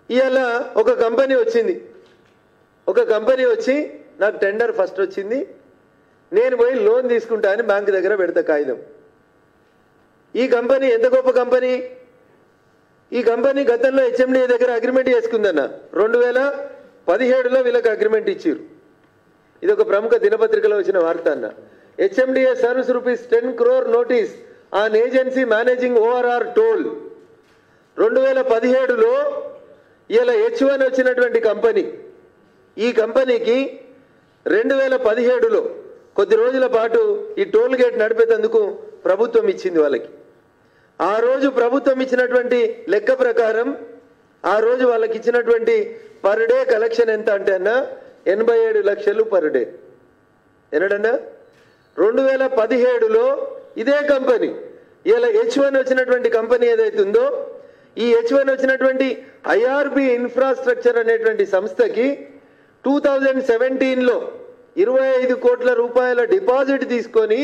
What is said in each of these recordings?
ఇవాళ ఒక కంపెనీ వచ్చింది ఒక కంపెనీ వచ్చి నాకు టెండర్ ఫస్ట్ వచ్చింది నేను పోయి లోన్ తీసుకుంటా అని బ్యాంక్ దగ్గర పెడతా కాగితం ఈ కంపెనీ ఎంత గొప్ప కంపెనీ ఈ కంపెనీ గతంలో హెచ్ఎండి దగ్గర అగ్రిమెంట్ చేసుకుందన్న రెండు వేల పదిహేడులో వీళ్ళకి అగ్రిమెంట్ ఇచ్చారు ఇది ఒక ప్రముఖ దినపత్రికలో వచ్చిన వార్త అన్న HMDA service rupees ten crore notice on agency managing ORR toll రెండు వేల పదిహేడులో ఇలా హెచ్ వన్ వచ్చినటువంటి కంపెనీ ఈ కంపెనీకి రెండు వేల పదిహేడులో కొద్ది రోజుల పాటు ఈ టోల్ గేట్ నడిపేందుకు ప్రభుత్వం ఇచ్చింది వాళ్ళకి ఆ రోజు ప్రభుత్వం ఇచ్చినటువంటి లెక్క ప్రకారం ఆ రోజు వాళ్ళకి ఇచ్చినటువంటి పర్ డే కలెక్షన్ ఎంత అంటే అన్న ఎనభై ఏడు లక్షలు పర్ డే ఎన్నడన్నా రెండు వేల పదిహేడులో ఇదే కంపెనీ ఇలా హెచ్ వన్ వచ్చినటువంటి కంపెనీ ఏదైతే ఉందో ఈ హెచ్ వన్ వచ్చినటువంటి ఐఆర్బి ఇన్ఫ్రాస్ట్రక్చర్ అనేటువంటి సంస్థకి టూ థౌజండ్ సెవెంటీన్లో ఇరవై ఐదు కోట్ల రూపాయల డిపాజిట్ తీసుకొని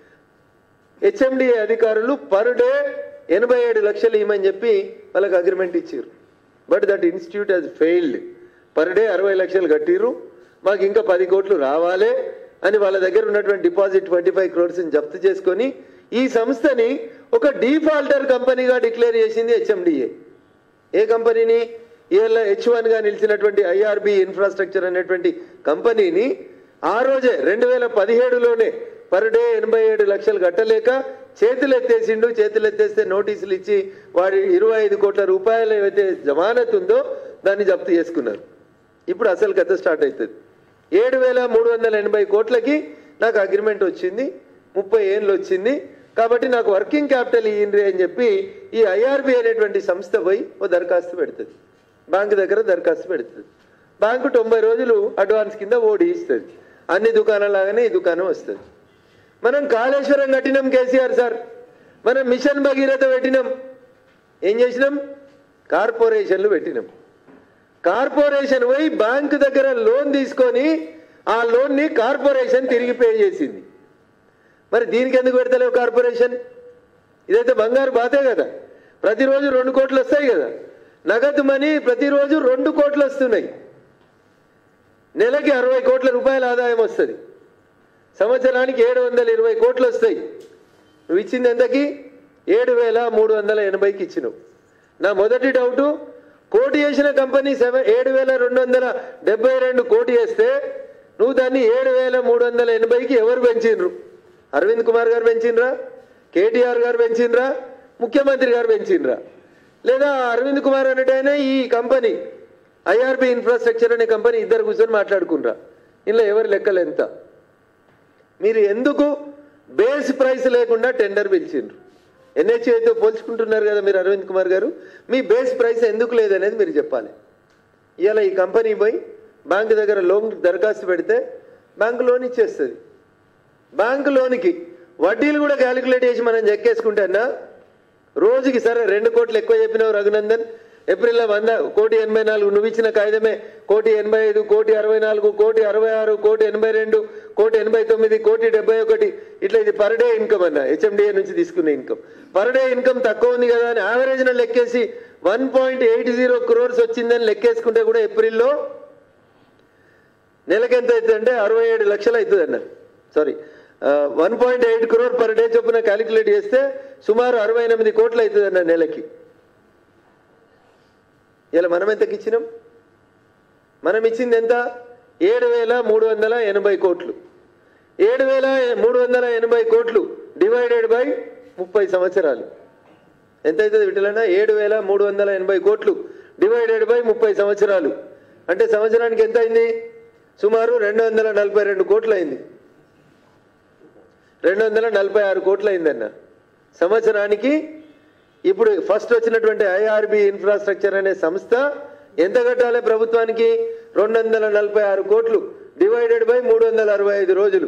హెచ్ఎండిఏ అధికారులు పర్ డే ఎనభై ఏడు లక్షలు ఇవ్వమని చెప్పి వాళ్ళకి అగ్రిమెంట్ ఇచ్చారు but that institute has failed per day అరవై లక్షలు కట్టిర్రు మాకు ఇంకా పది కోట్లు రావాలి అని వాళ్ళ దగ్గర ఉన్నటువంటి డిపాజిట్ ట్వంటీ ఫైవ్ క్రోర్స్ని జప్తు చేసుకొని ఈ సంస్థని ఒక డీఫాల్టర్ కంపెనీగా డిక్లేర్ చేసింది హెచ్ఎండిఏ ఏ కంపెనీని ఇవాళ హెచ్ వన్గా నిలిచినటువంటి ఐఆర్బి ఇన్ఫ్రాస్ట్రక్చర్ అనేటువంటి కంపెనీని ఆ రోజే రెండు వేల పదిహేడులోనే పర్ డే ఎనభై ఏడు లక్షలు కట్టలేక చేతులు ఎత్తేసిండు చేతులు ఎత్తేస్తే నోటీసులు ఇచ్చి వాడి ఇరవై ఐదు కోట్ల రూపాయలు ఏవైతే జమానత్ ఉందో దాన్ని జప్తు చేసుకున్నారు ఇప్పుడు అసలు కథ స్టార్ట్ అవుతుంది ఏడు వేల మూడు వందల ఎనభై కోట్లకి నాకు అగ్రిమెంట్ వచ్చింది ముప్పై ఏళ్ళు వచ్చింది కాబట్టి నాకు వర్కింగ్ క్యాపిటల్ ఇయ్యండి అని చెప్పి ఈ ఐఆర్బి అనేటువంటి సంస్థ పోయి ఓ దరఖాస్తు పెడుతుంది బ్యాంకు దగ్గర దరఖాస్తు పెడుతుంది బ్యాంకు తొంభై రోజులు అడ్వాన్స్ కింద ఓడి ఇస్తుంది అన్ని దుకాణాలాగానే ఈ దుకాణం వస్తుంది మనం కాళేశ్వరం కట్టినాం కేసీఆర్ సార్ మనం మిషన్ భగీరథ పెట్టినాం ఏం చేసినాం కార్పొరేషన్లు పెట్టినాం కార్పొరేషన్ పోయి బ్యాంకు దగ్గర లోన్ తీసుకొని ఆ లోన్ని కార్పొరేషన్ తిరిగి పే చేసింది మరి దీనికి ఎందుకు పెడతలేవు కార్పొరేషన్ ఇదైతే బంగారు బాతే కదా ప్రతిరోజు రెండు కోట్లు వస్తాయి కదా నగదు మనీ ప్రతిరోజు రెండు కోట్లు వస్తున్నాయి నెలకి అరవై కోట్ల రూపాయల ఆదాయం వస్తుంది సంవత్సరానికి ఏడు వందల ఇరవై కోట్లు వస్తాయి నువ్వు ఇచ్చింది ఎంతకి ఏడు వేల మూడు వందల ఎనభైకి ఇచ్చినావు నా మొదటి డౌటు కోటి వేసిన కంపెనీ సెవెన్ ఏడు వేల రెండు వందల డెబ్బై రెండు కోటి వేస్తే నువ్వు దాన్ని ఏడు వేల మూడు వందల ఎనభైకి ఎవరు పెంచిండ్రు అరవింద్ కుమార్ గారు పెంచిండ్రా కేటీఆర్ గారు పెంచిండ్రా ముఖ్యమంత్రి గారు పెంచిండ్రా లేదా అరవింద్ కుమార్ అనేటైనా ఈ కంపెనీ ఐఆర్బి ఇన్ఫ్రాస్ట్రక్చర్ అనే కంపెనీ ఇద్దరు కూర్చొని మాట్లాడుకుండ్రా ఇందులో ఎవరి లెక్కలు ఎంత మీరు ఎందుకు బేస్ ప్రైస్ లేకుండా టెండర్ పిలిచిండ్రు ఎన్హెచ్ఐతో పోల్చుకుంటున్నారు కదా మీరు అరవింద్ కుమార్ గారు మీ బేస్ ప్రైస్ ఎందుకు లేదనేది మీరు చెప్పాలి ఇవాళ ఈ కంపెనీ పోయి బ్యాంకు దగ్గర లోన్ దరఖాస్తు పెడితే బ్యాంకు లోన్ ఇచ్చేస్తుంది బ్యాంకు లోన్కి వడ్డీలు కూడా క్యాలిక్యులేట్ చేసి మనం చెక్కేసుకుంటేనా రోజుకి సరే రెండు కోట్లు ఎక్కువ చెప్పినావు రఘునందన్ ఏప్రిల్లో వంద కోటి ఎనభై నాలుగు నువ్వు ఇచ్చిన కాగితమే కోటి ఎనభై ఐదు కోటి అరవై నాలుగు కోటి అరవై ఆరు కోటి ఎనభై రెండు కోటి ఎనభై తొమ్మిది కోటి డెబ్బై ఒకటి ఇట్లా ఇది పర్ డే ఇన్కమ్ అన్న హెచ్ఎండిఏ నుంచి తీసుకున్న ఇన్కమ్ పర్ డే ఇన్కమ్ తక్కువ ఉంది కదా అని యావరేజ్న లెక్కేసి one point eight zero crores వచ్చిందని లెక్కేసుకుంటే కూడా ఏప్రిల్లో నెలకి ఎంత అవుతుంది అంటే అరవై ఏడు లక్షలు అవుతుంది అన్న sorry one point eight crore per day చొప్పున క్యాలిక్యులేట్ చేస్తే సుమారు అరవై ఎనిమిది కోట్లు అవుతుంది అన్న నెలకి ఇలా మనం ఎంతకి ఇచ్చినాం మనం ఇచ్చింది ఎంత ఏడు వేల మూడు వందల ఎనభై కోట్లు ఏడు వేల మూడు వందల ఎనభై కోట్లు డివైడెడ్ బై ముప్పై సంవత్సరాలు ఎంత అవుతుంది విటలన్నా ఏడు వేల మూడు వందల ఎనభై కోట్లు డివైడెడ్ బై ముప్పై సంవత్సరాలు అంటే సంవత్సరానికి ఎంత అయింది సుమారు రెండు వందల నలభై రెండు కోట్లు అయింది రెండు వందల నలభై ఆరు కోట్లు అయిందన్న సంవత్సరానికి ఇప్పుడు ఫస్ట్ వచ్చినటువంటి ఐఆర్బి ఇన్ఫ్రాస్ట్రక్చర్ అనే సంస్థ ఎంత కట్టాలి ప్రభుత్వానికి రెండు వందల నలభై ఆరు కోట్లు డివైడెడ్ బై మూడు వందల అరవై ఐదు రోజులు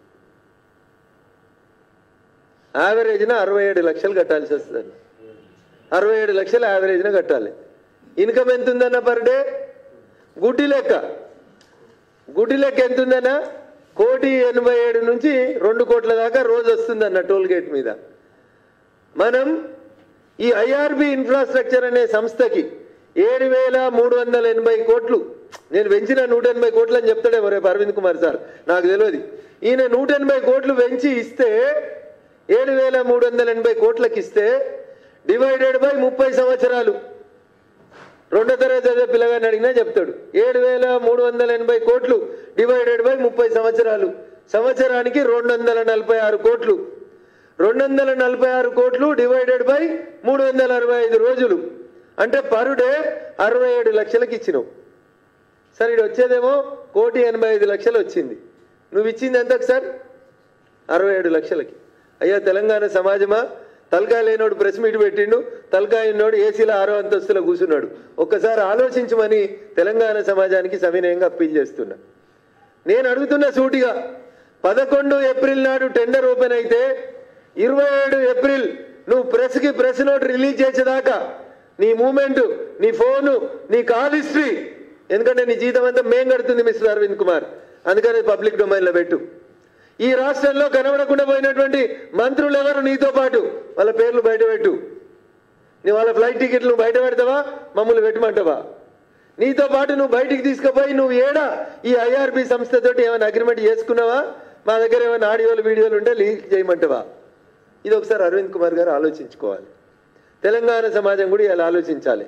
యావరేజ్న అరవై ఏడు లక్షలు కట్టాల్సి వస్తుంది అరవై ఏడు లక్షలు యావరేజ్న కట్టాలి ఇన్కమ్ ఎంత ఉందన్న పర్ డే గుడ్డి లెక్క గుడ్డి లెక్క ఎంత ఉందన్న కోటి ఎనభై ఏడు నుంచి రెండు కోట్ల దాకా రోజు వస్తుందన్న టోల్ గేట్ మీద మనం ఈ ఐఆర్బి ఇన్ఫ్రాస్ట్రక్చర్ అనే సంస్థకి ఏడు వేల మూడు వందల ఎనభై కోట్లు నేను పెంచిన నూట ఎనభై కోట్లు అని చెప్తాడేమో రేపు అరవింద్ కుమార్ సార్ నాకు తెలియదు ఈయన నూట ఎనభై కోట్లు పెంచి ఇస్తే ఏడు వేల మూడు వందల ఎనభై కోట్లకి ఇస్తే డివైడెడ్ బై ముప్పై సంవత్సరాలు రెండో తరగతి చదివే పిల్లగాని అడిగినా చెప్తాడు ఏడు వేల మూడు వందల ఎనభై కోట్లు డివైడెడ్ బై ముప్పై సంవత్సరాలు సంవత్సరానికి రెండు వందల నలభై ఆరు కోట్లు రెండు వందల నలభై ఆరు కోట్లు డివైడెడ్ బై మూడు వందల అరవై ఐదు రోజులు అంటే పర్ డే అరవై ఏడు లక్షలకి ఇచ్చినావు సరే ఇది వచ్చేదేమో కోటి ఎనభై ఐదు లక్షలు వచ్చింది నువ్వు ఇచ్చింది ఎంతకు సార్ అరవై ఏడు లక్షలకి అయ్యా తెలంగాణ సమాజమా తలకాయ లేనోడు ప్రెస్ మీట్ పెట్టిండు తలకాయ ఉన్నోడు ఏసీలో ఆరో అంతస్తులో కూర్చున్నాడు ఒక్కసారి ఆలోచించమని తెలంగాణ సమాజానికి సవినయంగా అప్పీల్ చేస్తున్నా నేను అడుగుతున్న సూటిగా పదకొండు ఏప్రిల్ నాడు టెండర్ ఓపెన్ అయితే ఇరవై ఏడు ఏప్రిల్ నువ్వు ప్రెస్కి ప్రెస్ నోట్ రిలీజ్ చేసేదాకా నీ మూమెంట్ నీ ఫోను నీ కాల్ హిస్టరీ ఎందుకంటే నీ జీతం అంతా మేం కడుతుంది మిస్టర్ అరవింద్ కుమార్ అందుకని పబ్లిక్ డొమైన్లో పెట్టు ఈ రాష్ట్రంలో కనబడకుండా పోయినటువంటి మంత్రులు ఎవరు నీతో పాటు వాళ్ళ పేర్లు బయట పెట్టు నీ వాళ్ళ ఫ్లైట్ టికెట్లు బయట పెడతావా మమ్మల్ని పెట్టమంటావా నీతో పాటు నువ్వు బయటికి తీసుకుపోయి నువ్వు ఏడా ఈ ఐఆర్బి సంస్థతోటి ఏమైనా అగ్రిమెంట్ చేసుకున్నావా మా దగ్గర ఏమైనా ఆడియోలు వీడియోలు ఉంటే లీక్ చేయమంటావా ఇది ఒకసారి అరవింద్ కుమార్ గారు ఆలోచించుకోవాలి తెలంగాణ సమాజం కూడా ఇలా ఆలోచించాలి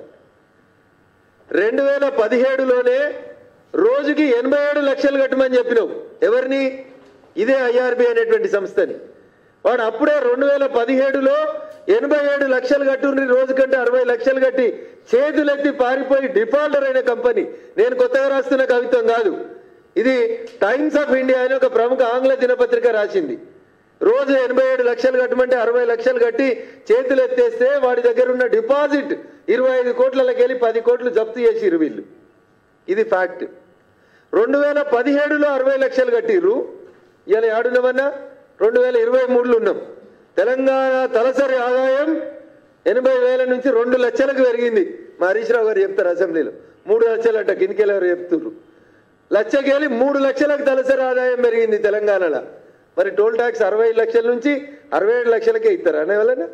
రెండు వేల పదిహేడులోనే రోజుకి ఎనభై ఏడు లక్షలు కట్టమని చెప్పినావు ఎవరిని ఇదే ఐఆర్బి అనేటువంటి సంస్థని వాడు అప్పుడే రెండు వేల పదిహేడులో ఎనభై ఏడు లక్షలు కట్టుండ్రి రోజు కంటే అరవై లక్షలు కట్టి చేతులెత్తి పారిపోయి డిఫాల్టర్ అయిన కంపెనీ నేను కొత్తగా రాస్తున్న కవిత్వం కాదు ఇది టైమ్స్ ఆఫ్ ఇండియా అని ఒక ప్రముఖ ఆంగ్ల దినపత్రిక రాసింది రోజు ఎనభై ఏడు లక్షలు కట్టమంటే అరవై లక్షలు కట్టి చేతులు ఎత్తేస్తే వాడి దగ్గర ఉన్న డిపాజిట్ ఇరవై ఐదు కోట్లకి వెళ్ళి పది కోట్లు జప్తు చేసిరు వీళ్ళు ఇది ఫ్యాక్ట్ రెండు వేల పదిహేడులో అరవై లక్షలు కట్టిర్రు ఇలా ఆడున్నామన్నా రెండు వేల ఇరవై మూడులో ఉన్నాం తెలంగాణ తలసరి ఆదాయం ఎనభై వేల నుంచి రెండు లక్షలకు పెరిగింది మా హరీష్ రావు గారు చెప్తారు అసెంబ్లీలో మూడు లక్షలు అంట కిందికెళ్ళి ఎవరు చెప్తున్నారు లక్షకెళ్ళి మూడు లక్షలకు తలసరి ఆదాయం పెరిగింది తెలంగాణలో మరి టోల్ ట్యాక్స్ అరవై లక్షల నుంచి అరవై ఏడు లక్షలకే ఇస్తారు అనే వలన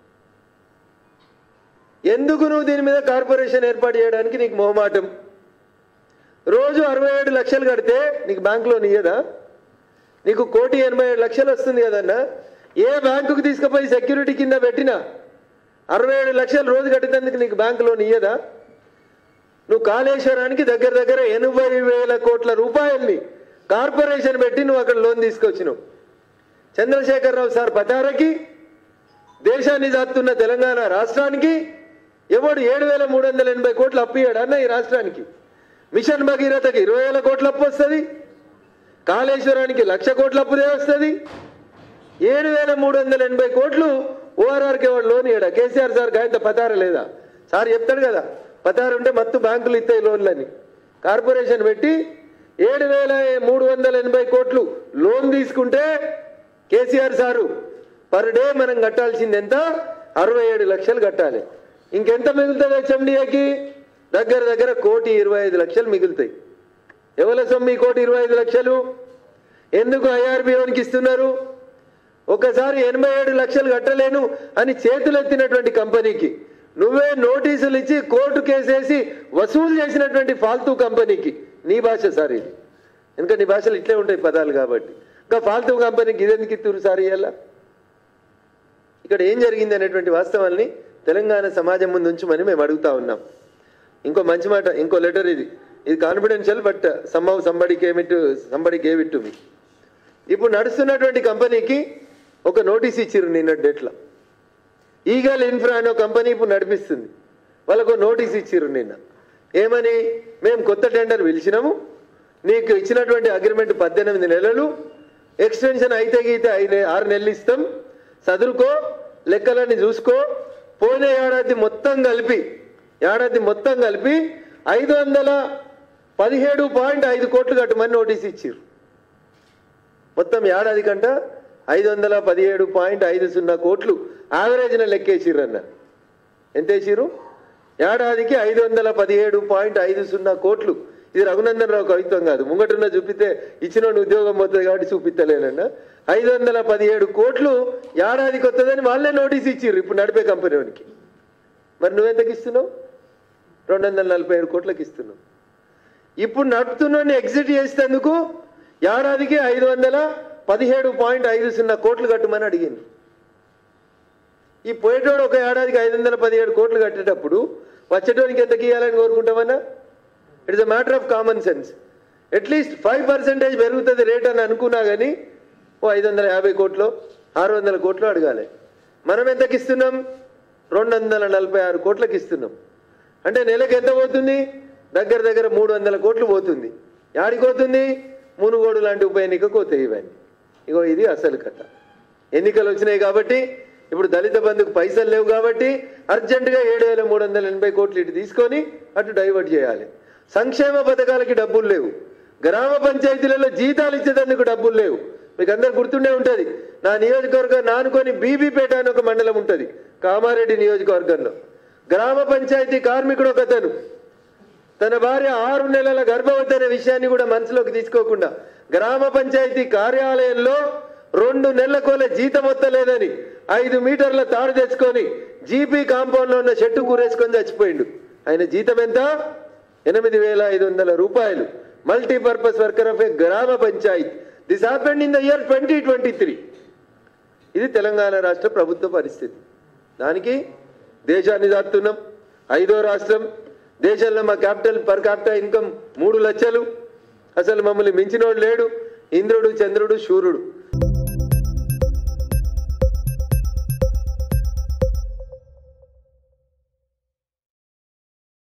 ఎందుకు నువ్వు దీని మీద కార్పొరేషన్ ఏర్పాటు చేయడానికి నీకు మొహమాటం రోజు అరవై ఏడు లక్షలు కడితే నీకు బ్యాంక్ లోన్ ఇయ్యదా నీకు కోటి ఎనభై ఏడు లక్షలు వస్తుంది కదన్నా ఏ బ్యాంకుకు తీసుకుపోయి సెక్యూరిటీ కింద పెట్టినా అరవై ఏడు లక్షలు రోజు కట్టినందుకు నీకు బ్యాంక్ లోన్ ఇయ్యదా నువ్వు కాళేశ్వరానికి దగ్గర దగ్గర ఎనభై వేల కోట్ల రూపాయల్ని కార్పొరేషన్ పెట్టి నువ్వు అక్కడ లోన్ తీసుకొచ్చినావు చంద్రశేఖరరావు సార్ పటారకి దేశాన్ని దాస్తున్న తెలంగాణ రాష్ట్రానికి ఎవడు ఏడు వేల మూడు వందల ఎనభై కోట్లు అప్పియాడు అన్న ఈ రాష్ట్రానికి మిషన్ భగీరథకి ఇరవై వేల కోట్ల అప్పు వస్తుంది కాళేశ్వరానికి లక్ష కోట్ల అప్పుదే వస్తుంది ఏడు వేల మూడు వందల ఎనభై కోట్లు ఓఆర్ఆర్కి వాడు లోన్ ఇయ్యడా కేసీఆర్ సార్ గాయంత పతార లేదా సార్ చెప్తాడు కదా పతార ఉంటే మత్తు బ్యాంకులు ఇస్తాయి లోన్లని కార్పొరేషన్ పెట్టి ఏడు వేల మూడు వందల ఎనభై కోట్లు లోన్ తీసుకుంటే కేసీఆర్ సారు పర్ డే మనం కట్టాల్సింది ఎంత అరవై ఏడు లక్షలు కట్టాలి ఇంకెంత మిగులుతుంది హెచ్ఎండిఏకి దగ్గర దగ్గర కోటి ఇరవై ఐదు లక్షలు మిగులుతాయి ఎవరి సొమ్ము ఈ కోటి ఇరవై ఐదు లక్షలు ఎందుకు ఐఆర్బిఓనికి ఇస్తున్నారు ఒకసారి ఎనభై ఏడు లక్షలు కట్టలేను అని చేతులెత్తినటువంటి కంపెనీకి నువ్వే నోటీసులు ఇచ్చి కోర్టు కేసేసి వసూలు చేసినటువంటి ఫాల్తూ కంపెనీకి నీ భాష సార్ ఇది ఇంకా నీ భాషలు ఇట్లే ఉంటాయి పదాలు కాబట్టి ఇంకా ఫాల్తూ కంపెనీకి ఇదెందుకు ఇస్తున్నారు సార్ ఇవాళ ఇక్కడ ఏం జరిగింది అనేటువంటి వాస్తవాల్ని తెలంగాణ సమాజం ముందు ఉంచమని మేము అడుగుతా ఉన్నాం ఇంకో మంచి మాట ఇంకో లెటర్ ఇది ఇది confidential but somehow somebody came it somebody gave it to me ఇప్పుడు నడుస్తున్నటువంటి కంపెనీకి ఒక నోటీస్ ఇచ్చిర్రు నిన్న డేట్లో ఈగల్ ఇన్ఫ్రా అనే కంపెనీ ఇప్పుడు నడిపిస్తుంది వాళ్ళకు నోటీస్ ఇచ్చిర్రు నిన్న ఏమని మేము కొత్త టెండర్ పిలిచినాము నీకు ఇచ్చినటువంటి అగ్రిమెంట్ పద్దెనిమిది నెలలు ఎక్స్టెన్షన్ అయితే గీతే ఐదు ఆరు నెలలు ఇస్తాం చదువుకో లెక్కలన్నీ చూసుకో పోయిన ఏడాది మొత్తం కలిపి ఏడాది మొత్తం కలిపి ఐదు వందల పదిహేడు పాయింట్ ఐదు కోట్లు కట్టమని నోటీస్ ఇచ్చిర్రు మొత్తం ఏడాది కంట ఐదు వందల పదిహేడు పాయింట్ ఐదు సున్నా కోట్లు యావరేజ్న లెక్కేసిర్రు అన్న ఎంత వేసిర్రు ఏడాదికి ఐదు వందల పదిహేడు పాయింట్ ఐదు సున్నా కోట్లు ఇది రఘునందన్ రావు కవిత్వం కాదు ముంగటున్న చూపితే ఇచ్చిన ఉద్యోగం పోతుంది కాబట్టి చూపిస్తలేనన్న ఐదు వందల పదిహేడు కోట్లు ఏడాదికి వస్తుందని వాళ్ళే నోటీస్ ఇచ్చిర్రు ఇప్పుడు నడిపే కంపెనీ వానికి మరి నువ్వెంతకి ఇస్తున్నావు రెండు వందల నలభై ఏడు కోట్లకి ఇస్తున్నాం ఇప్పుడు నడుపుతున్న ఎగ్జిట్ చేసేందుకు ఏడాదికి ఐదు వందల పదిహేడు పాయింట్ ఐదు సున్నా కోట్లు కట్టమని అడిగింది ఈ పోయేటోడు ఒక ఏడాదికి ఐదు వందల పదిహేడు కోట్లు కట్టేటప్పుడు వచ్చేటోనికి ఎంత గీయాలని కోరుకుంటామన్నా it's a matter of common sense at least five percentage పెరుగుతుంది రేట్ అని అనుకున్నా కానీ ఓ ఐదు వందల యాభై కోట్లు ఆరు వందల కోట్లు అడగాలి మనం ఎంతకి ఇస్తున్నాం రెండు వందల నలభై ఆరు కోట్లకి ఇస్తున్నాం అంటే నెలకు ఎంత పోతుంది దగ్గర దగ్గర మూడు వందల కోట్లు పోతుంది యాడికి పోతుంది మునుగోడు లాంటి ఉప ఎన్నికకు పోతాయి ఇవన్నీ ఇగో ఇది అసలు కథ ఎన్నికలు వచ్చినాయి కాబట్టి ఇప్పుడు దళిత బంధుకు పైసలు లేవు కాబట్టి అర్జెంటుగా ఏడు వేల మూడు వందల ఎనభై కోట్లు ఇటు తీసుకొని అటు డైవర్ట్ చేయాలి సంక్షేమ పథకాలకి డబ్బులు లేవు గ్రామ పంచాయతీలలో జీతాలు ఇచ్చేందుకు డబ్బులు లేవు మీకు అందరు గుర్తుండే ఉంటుంది నా నియోజకవర్గం నానుకొని బీబీపేట అని ఒక మండలం ఉంటుంది కామారెడ్డి నియోజకవర్గంలో గ్రామ పంచాయతీ కార్మికుడు ఒకతను తన భార్య ఆరు నెలల గర్భవతి అనే విషయాన్ని కూడా మనసులోకి తీసుకోకుండా గ్రామ పంచాయతీ కార్యాలయంలో రెండు నెలలకోలే జీతం వత్తలేదని ఐదు మీటర్ల తాడు తెచ్చుకొని జీపీ కాంపౌండ్ లో ఉన్న చెట్టు కూరేసుకొని చచ్చిపోయిండు ఆయన జీతం ఎంత ఎనిమిది వేల ఐదు వందల రూపాయలు multipurpose worker of a gram panchayat this happened in the year twenty twenty three ఇది తెలంగాణ రాష్ట్ర ప్రభుత్వ పరిస్థితి దానికి దేశాన్ని దాటుతున్నాం ఐదో రాష్ట్రం దేశంలో మా క్యాపిటల్ పర్ క్యాపిటల్ ఇన్కమ్ మూడు లక్షలు అసలు మమ్మల్ని మించినోడు లేడు ఇంద్రుడు చంద్రుడు సూర్యుడు